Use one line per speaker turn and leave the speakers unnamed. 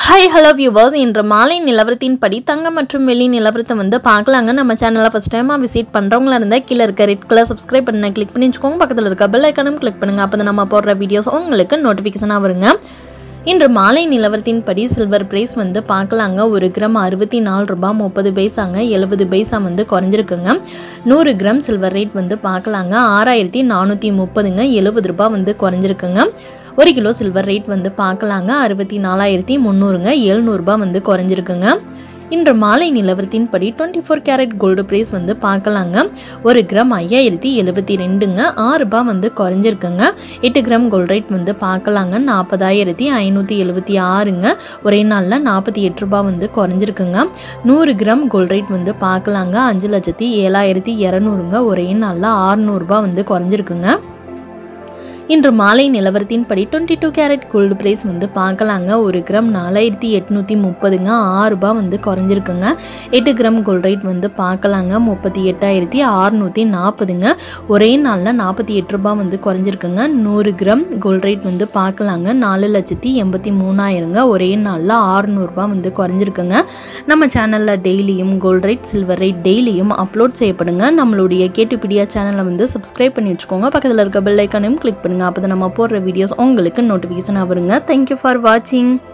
hi hello viewers இன்று மாலை நிலவரத்தின்படி தங்கம் மற்றும் வெள்ளி நிலவரத்தை வந்து பார்க்கலாங்க நம்ம சேனலை ஃபஸ்ட் டைமாக விசிட் பண்ணுறவங்களா இருந்தால் கீழே இருக்க ரெட் கலர் சப்ஸ்கிரைப் பண்ண கிளிக் பண்ணி வச்சுக்கோங்க பக்கத்தில் இருக்க பெல் ஐக்கனும் கிளிக் பண்ணுங்கள் அப்போ தான் நம்ம போடுற வீடியோஸ் உங்களுக்கு நோட்டிஃபிகேஷனாக வருங்க இன்று மாலை நிலவரத்தின்படி சில்வர் பிரைஸ் வந்து பார்க்கலாங்க ஒரு கிராம் அறுபத்தி நாலு ரூபாய் முப்பது பைசாங்க எழுபது பைசா வந்து குறைஞ்சிருக்குங்க நூறு கிராம் சில்வர் ரேட் வந்து பார்க்கலாங்க ஆறாயிரத்தி நானூற்றி முப்பதுங்க எழுபது ரூபாய் வந்து குறைஞ்சிருக்குங்க ஒரு கிலோ சில்வர் ரேட் வந்து பார்க்கலாங்க அறுபத்தி நாலாயிரத்தி முந்நூறுங்க எழுநூறுபா வந்து குறைஞ்சிருக்குங்க இன்று மாலை நிலவரத்தின்படி twenty four carat gold price வந்து பார்க்கலாங்க ஒரு கிராம் ஐயாயிரத்தி எழுபத்தி ரெண்டுங்க ஆறு ரூபாய் வந்து குறைஞ்சிருக்குங்க எட்டு கிராம் கோல்டு ரேட் வந்து பார்க்கலாங்க நாற்பதாயிரத்தி ஐநூற்றி எழுபத்தி ஆறுங்க ஒரே நாளில் நாற்பத்தி எட்டு ரூபாய் வந்து குறைஞ்சிருக்குங்க நூறு கிராம் கோல்டு ரேட் வந்து பார்க்கலாங்க அஞ்சு லட்சத்தி ஏழாயிரத்தி இரநூறுங்க ஒரே நாளில் ஆறுநூறுபா வந்து குறைஞ்சிருக்குங்க இன்று மாலை நிலவரத்தின்படி twenty two carat gold price வந்து பார்க்கலாங்க ஒரு கிராம் நாலாயிரத்தி எட்நூற்றி முப்பதுங்க ஆறு ரூபாய் வந்து குறைஞ்சிருக்குங்க எட்டு கிராம் கோல்டு ரேட் வந்து பார்க்கலாங்க முப்பத்தி எட்டாயிரத்தி அறுநூற்றி நாற்பதுங்க ஒரே நாளில் நாற்பத்தி எட்டு ரூபாய் வந்து குறைஞ்சிருக்குங்க நூறு கிராம் கோல்டு ரேட் வந்து பார்க்கலாங்க நாலு லட்சத்தி எண்பத்தி மூணாயிரங்க ஒரே நாளில் ஆறுநூறுபா வந்து குறைஞ்சிருக்குங்க நம்ம சேனலில் டெய்லியும் கோல்டு ரேட் சில்வர் ரேட் டெய்லியும் அப்லோட் செய்யப்படுங்க நம்மளுடைய கேட்டுப்பிடியா சேனலை வந்து சப்ஸ்கிரைப் பண்ணி வச்சுக்கோங்க பக்கத்தில் இருக்க பெல் ஐக்கானையும் கிளிக் பண்ணுங்கள் அப்போ தான் நம்ம போடுற வீடியோஸ் உங்களுக்கு நோட்டிஃபிகேஷன் வருங்க தேங்க்யூ ஃபார் வாட்சிங்